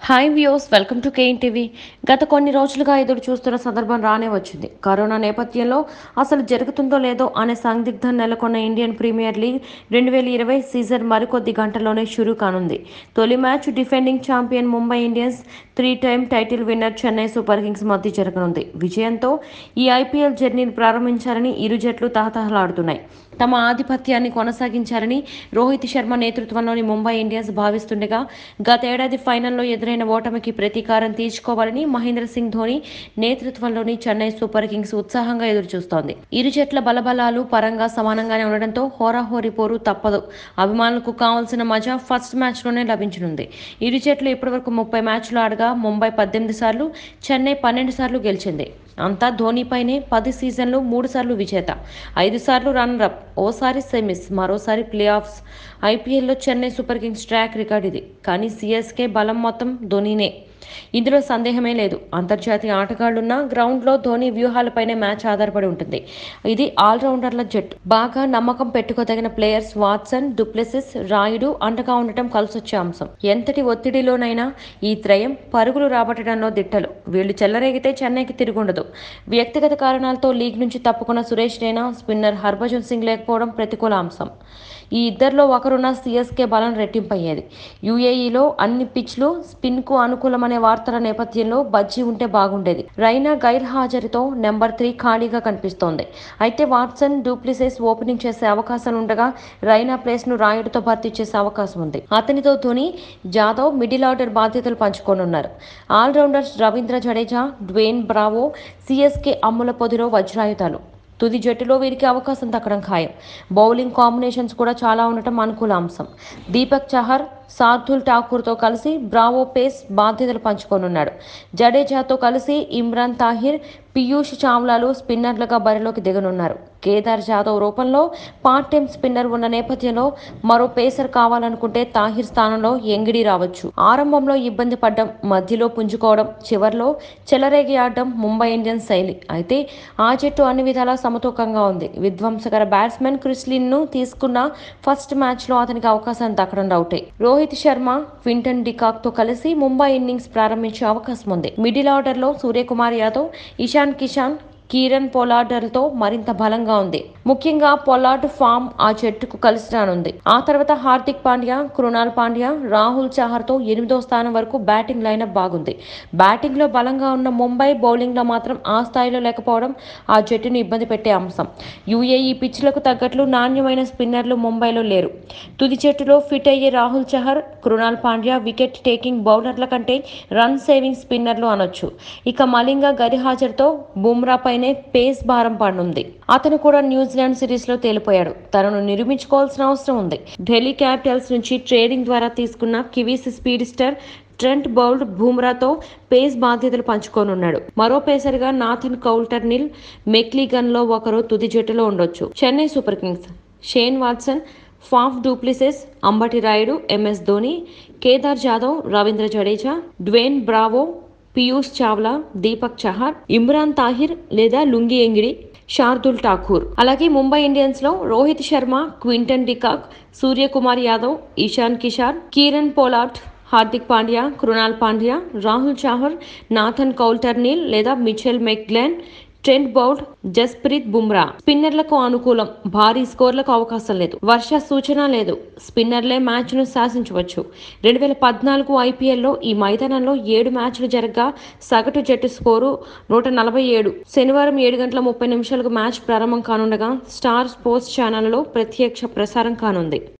hi views welcome to KN TV గత కొన్ని రోజులుగా ఎదురు చూస్తున్న సందర్భం రానే వచ్చింది కరోనా నేపథ్యంలో అసలు జరుగుతుందో లేదో అనే సందిగ్ధం నెలకొన్న ఇండియన్ ప్రీమియర్ లీగ్ రెండు వేల ఇరవై సీజన్ మరికొద్ది గంటల్లోనే షురూ కానుంది తొలి match defending champion Mumbai Indians three time title winner Chennai Super Kings మధ్య జరగనుంది విజయంతో ఈ ఐపీఎల్ జర్నీని ప్రారంభించాలని ఇరు జట్లు తహతహలాడుతున్నాయి తమ ఆధిపత్యాన్ని కొనసాగించాలని రోహిత్ శర్మ నేతృత్వంలోని ముంబై ఇండియన్స్ భావిస్తుండగా గతేడాది ఫైనల్లో ఎదురైన ఓటమికి ప్రతీకారం తీర్చుకోవాలని మహేంద్ర సింగ్ ధోని నేతృత్వంలోని చెన్నై సూపర్ కింగ్స్ ఉత్సాహంగా ఎదురుచూస్తోంది ఇరు జట్ల బలబలాలు పరంగా సమానంగానే ఉండడంతో హోరాహోరీ పోరు తప్పదు అభిమానులకు కావాల్సిన మజా ఫస్ట్ మ్యాచ్లోనే లభించనుంది ఇరు జట్లు ఇప్పటివరకు ముప్పై మ్యాచ్లు ఆడగా ముంబై పద్దెనిమిది సార్లు చెన్నై పన్నెండు సార్లు గెలిచింది అంతా ధోనీపైనే పది సీజన్లు మూడు సార్లు విజేత ఐదు సార్లు రన్నరప్ ఓసారి సెమీస్ మరోసారి ప్లే ఆఫ్స్ ఐపీఎల్లో Chennai Super Kings track record ఇది కానీ సిఎస్కే బలం మొత్తం ధోనీనే ఇందులో సందేహమే లేదు అంతర్జాతీయ ఆటగాళ్లున్న గ్రౌండ్లో ధోని వ్యూహాలపైనే మ్యాచ్ ఆధారపడి ఉంటుంది ఇది ఆల్రౌండర్ల జట్టు బాగా నమ్మకం పెట్టుకోదగిన ప్లేయర్స్ వాట్సన్ డుప్లెసిస్ రాయుడు అండగా ఉండటం కలిసొచ్చే అంశం ఎంతటి ఒత్తిడిలోనైనా ఈ త్రయం పరుగులు రాబట్టడంలో దిట్టలు వీళ్ళు చెల్లరేగితే చెన్నైకి తిరుగుండదు వ్యక్తిగత కారణాలతో లీగ్ నుంచి తప్పుకున్న సురేష్ రైనా స్పిన్నర్ హర్భజన్ సింగ్ లేకపోవడం ప్రతికూల అంశం ఈ ఇద్దరిలో ఒకరున్న సిఎస్కే బలం రెట్టింపయ్యేది యూఏఈలో అన్ని పిచ్లు స్పిన్కు అనుకూలమనే వార్తల నేపథ్యంలో బజ్జీ ఉంటే బాగుండేది రైనా గైర్ హాజరుతో నెంబర్ త్రీ ఖాళీగా కనిపిస్తోంది అయితే వాట్సన్ డూప్లిసెస్ ఓపెనింగ్ చేసే అవకాశం ఉండగా రైనా ప్లేస్ ను రాయుడుతో భర్తీ చేసే అవకాశం ఉంది అతనితో ధోని జాదవ్ మిడిల్ ఆర్డర్ బాధ్యతలు పంచుకోనున్నారు allrounders Ravindra Jadeja Dwayne Bravo CSK అమ్ముల పొదిలో వజ్రాయుధాలు తుది జట్టులో వీరికి అవకాశం దక్కడం ఖాయం బౌలింగ్ కాంబినేషన్స్ కూడా చాలా ఉండటం అనుకూల అంశం దీపక్ చహర్ సార్థుల్ ఠాకూర్తో కలిసి బ్రావో పేస్ బాధ్యతలు పంచుకోనున్నాడు జడేజాతో కలిసి ఇమ్రాన్ తాహిర్ పీయూష్ చావ్లాలు స్పిన్నర్లుగా బరిలోకి దిగనున్నారు కేదార్ జాదవ్ రూపంలో పార్ట్ టైం స్పిన్నర్ ఉన్న నేపథ్యంలో మరో పేసర్ కావాలనుకుంటే తాహిర్ స్థానంలో ఎంగిడి రావచ్చు ఆరంభంలో ఇబ్బంది పడ్డం మధ్యలో పుంజుకోవడం చివర్లో చెలరేగి ఆడడం ముంబై ఇండియన్స్ శైలి అయితే ఆ జట్టు అన్ని విధాలా సమతూకంగా ఉంది విధ్వంసకర బ్యాట్స్మెన్ క్రిస్లిన్ ను తీసుకున్న ఫస్ట్ మ్యాచ్ లో అతనికి అవకాశం దక్కడం డౌటే రోహిత్ శర్మ క్వింటన్ డికాక్ తో కలిసి ముంబై ఇన్నింగ్స్ ప్రారంభించే అవకాశం ఉంది మిడిల్ ఆర్డర్ లో సూర్యకుమార్ యాదవ్ ఇషాన్ కిషాన్ కీరన్ పొలార్డర్తో మరింత బలంగా ఉంది ముఖ్యంగా పొలార్డ్ ఫామ్ ఆ జట్టుకు కలిసి రానుంది ఆ తర్వాత హార్దిక్ పాండ్యా కృణాల్ పాండ్యా రాహుల్ చాహర్తో ఎనిమిదో స్థానం వరకు బ్యాటింగ్ లైనప్ బాగుంది బ్యాటింగ్లో బలంగా ఉన్న ముంబై బౌలింగ్లో మాత్రం ఆ స్థాయిలో లేకపోవడం ఆ జట్టును ఇబ్బంది పెట్టే అంశం యూఏఈ పిచ్లకు తగ్గట్లు నాణ్యమైన స్పిన్నర్లు ముంబైలో లేరు తుది జట్టులో ఫిట్ అయ్యే రాహుల్ చహర్ కృణాల్ పాండ్యా వికెట్ టేకింగ్ బౌలర్ల కంటే రన్ సేవింగ్ స్పిన్నర్లు అనొచ్చు ఇక మలింగ గరిహాజర్తో బుమ్రాపై పైనే పేస్ భారం పడనుంది అతను కూడా న్యూజిలాండ్ సిరీస్ లో తేలిపోయాడు తనను నిర్మించుకోవాల్సిన అవసరం ఉంది ఢిల్లీ క్యాపిటల్స్ నుంచి ట్రేడింగ్ ద్వారా తీసుకున్న Kiwis speed star Trent Boult బూమ్రాతో పేస్ బాధ్యతలు పంచుకోనున్నాడు మరో పేసర్గా నాథన్ కౌల్టర్ నిల్ మెక్లీగన్ లో ఒకరు తుది జట్టులో ఉండొచ్చు Chennai Super Kings Shane Watson Faf du Plessis Ambati Rayudu MS Dhoni Kedar Jadhav Ravindra Jadeja Dwayne Bravo Piyush Chawla Deepak Chahar Imran Tahir లేదా లుంగి ఎంగిడి శార్దుల్ ఠాకూర్ అలాగే ముంబై ఇండియన్స్ లో Rohit Sharma Quinton de Kock Suryakumar Yadav Ishan Kishan Kieron Pollard Hardik Pandya Krunal Pandya Rahul Chahar Nathan Coulter Nile లేదా Mitchell McClenaghan Trent Boult Jasprit Bumrah స్పిన్నర్లకు అనుకూలం భారీ స్కోర్లకు అవకాశం లేదు వర్ష సూచన లేదు స్పిన్నర్లే మ్యాచ్ ను శాసించవచ్చు రెండు వేల పద్నాలుగు ఐపీఎల్లో ఈ మైదానంలో ఏడు మ్యాచ్లు జరగగా సగటు జట్టు స్కోరు నూట నలభై ఏడు శనివారం ఏడు గంటల ముప్పై నిమిషాలకు మ్యాచ్ ప్రారంభం కానుండగా స్టార్ స్పోర్ట్స్ ఛానల్లో ప్రత్యక్ష ప్రసారం కానుంది